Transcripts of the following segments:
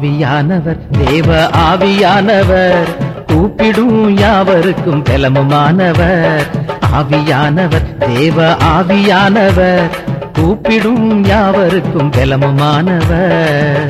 ஆவியானவர் தேவ ஆவியானவர் கூப்பிடும் யாவருக்கும் பலமுமானவர் ஆவியானவர் தேவ ஆவியானவர் கூப்பிடும் யாவருக்கும் பலமுமானவர்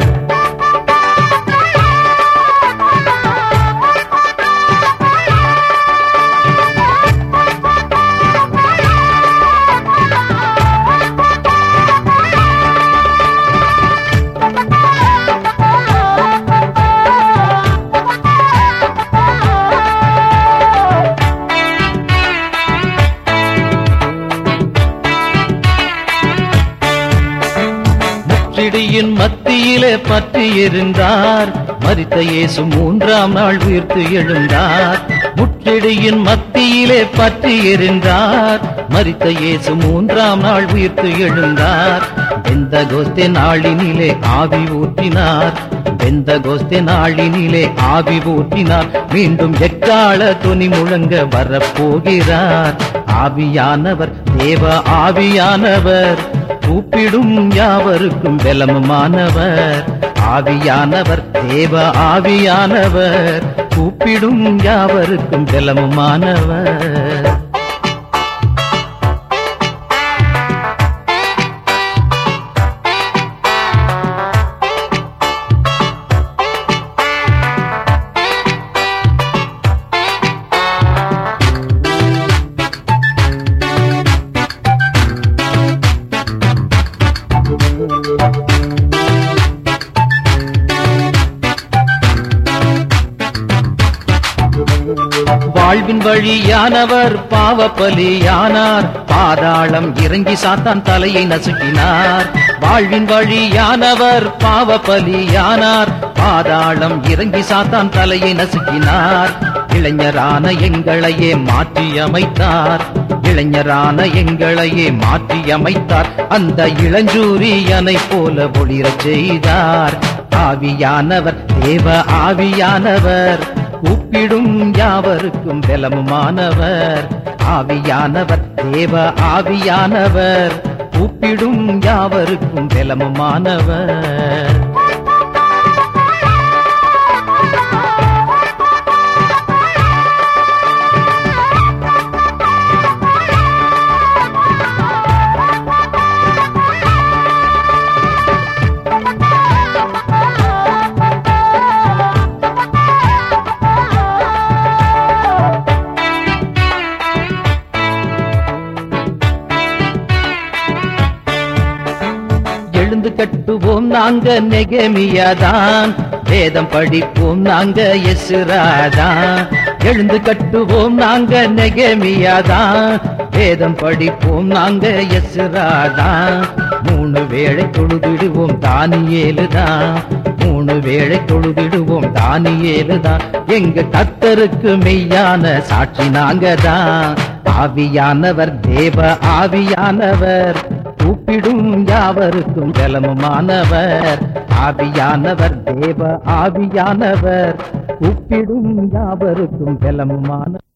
முற்றிடியின் மத்தியிலே பற்றி இருந்தார் மரித்த இயேசு மூன்றாம் நாள் உயிர்த்து எழுந்தார் முற்றிடியின் மத்தியிலே பற்றி இருந்தார் மரித்த இயேசு மூன்றாம் நாள் உயிர்த்து எழுந்தார் வெந்த கோஸ்தே நாளினிலே ஆவி ஊற்றினார் வெந்த கோஸ்தே நாளினிலே ஆவி ஊற்றினார் மீண்டும் எக்கால துணி முழங்க வரப்போகிறார் ஆவியானவர் தேவ ஆவியானவர் கூப்பிடும் யாவருக்கும் பலமுமானவர் ஆவியானவர் தேவ ஆவியானவர் கூப்பிடும் யாவருக்கும் பலமுமானவர் வாழ்வின் வழியானவர் பாவ பலியானார் பாதாளம் இறங்கி சாத்தான் தலையை நசுக்கினார் வாழ்வின் வழியானவர் பாவ பலியானார் பாதாளம் இறங்கி சாத்தான் தலையை நசுக்கினார் இளைஞரான எங்களையே மாற்றி அமைத்தார் இளைஞரான எங்களையே மாற்றி அமைத்தார் அந்த இளஞ்சூரியனை போல ஒளிரச் செய்தார் ஆவியானவர் தேவ ஆவியானவர் கூப்பிடும் யாவருக்கும் பலமுமானவர் ஆவியானவர் தேவ ஆவியானவர் கூப்பிடும் யாவருக்கும் பலமுமானவர் எழுந்து கட்டுவோம் நாங்க நெகமியாதான் வேதம் படிப்போம் நாங்க எசுராதான் எழுந்து கட்டுவோம் நாங்க நெகமியாதான் வேதம் படிப்போம் நாங்க எசுராதான் மூணு வேளை தொழுதிடுவோம் தானியேலுதான் மூணு வேளை தொழுதிடுவோம் தானியேலுதான் எங்க கத்தருக்கு மெய்யான சாட்சி நாங்க தான் ஆவியானவர் தேவ ஆவியானவர் கூப்பிடும் யாவருக்கும் பலமுமானவர் ஆவியானவர் தேவ ஆவியானவர் கூப்பிடும் யாவருக்கும் பலமுமான